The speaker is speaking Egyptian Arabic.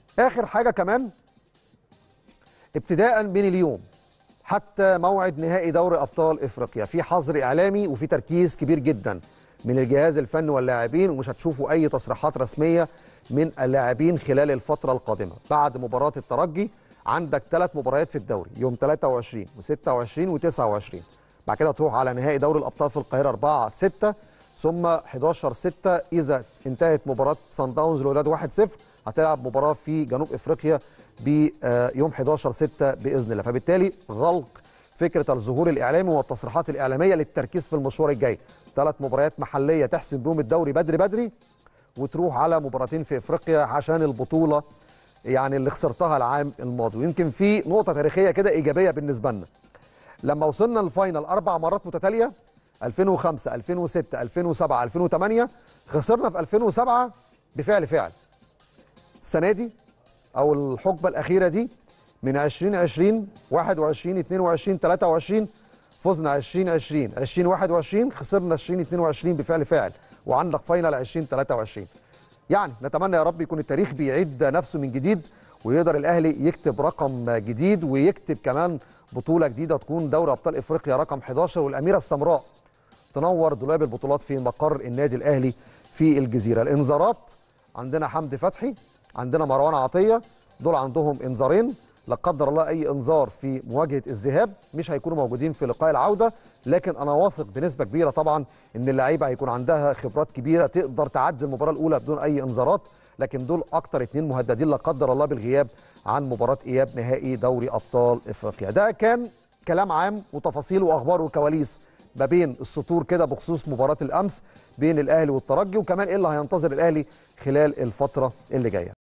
اخر حاجه كمان ابتداء من اليوم حتى موعد نهائي دوري ابطال افريقيا في حظر اعلامي وفي تركيز كبير جدا من الجهاز الفني واللاعبين ومش هتشوفوا اي تصريحات رسميه من اللاعبين خلال الفتره القادمه بعد مباراه الترجي عندك ثلاث مباريات في الدوري يوم 23 و26 و29 بعد كده تروح على نهائي دوري الابطال في القاهره 4 6 ثم 11 6 اذا انتهت مباراه سان داونز الوداد 1-0 هتلعب مباراه في جنوب افريقيا بيوم 11 6 باذن الله فبالتالي غلق فكره الظهور الاعلامي والتصريحات الاعلاميه للتركيز في المشوار الجاي ثلاث مباريات محليه تحسم بهم الدوري بدري بدري وتروح على مباراتين في افريقيا عشان البطوله يعني اللي خسرتها العام الماضي ويمكن في نقطه تاريخيه كده ايجابيه بالنسبه لنا لما وصلنا الفاينل اربع مرات متتاليه 2005 2006 2007 2008 خسرنا في 2007 بفعل فعل السنه دي او الحقبه الاخيره دي من 2020 21 22 23 فزنا 2020 2021 خسرنا 2022 بفعل فاعل وعندك فاينل 2023 يعني نتمنى يا رب يكون التاريخ بيعيد نفسه من جديد ويقدر الاهلي يكتب رقم جديد ويكتب كمان بطوله جديده تكون دوري ابطال افريقيا رقم 11 والاميره السمراء تنور دولاب البطولات في مقر النادي الاهلي في الجزيره الانذارات عندنا حمدي فتحي عندنا مروان عطيه دول عندهم انذارين لا قدر الله اي انذار في مواجهه الذهاب مش هيكونوا موجودين في لقاء العوده لكن انا واثق بنسبه كبيره طبعا ان اللعيبه هيكون عندها خبرات كبيره تقدر تعدي المباراه الاولى بدون اي انذارات لكن دول اكتر اتنين مهددين لا قدر الله بالغياب عن مباراه اياب نهائي دوري ابطال افريقيا ده كان كلام عام وتفاصيل واخبار وكواليس ما بين السطور كده بخصوص مباراه الامس بين الاهلي والترجي وكمان ايه اللي هينتظر الاهلي خلال الفتره اللي جايه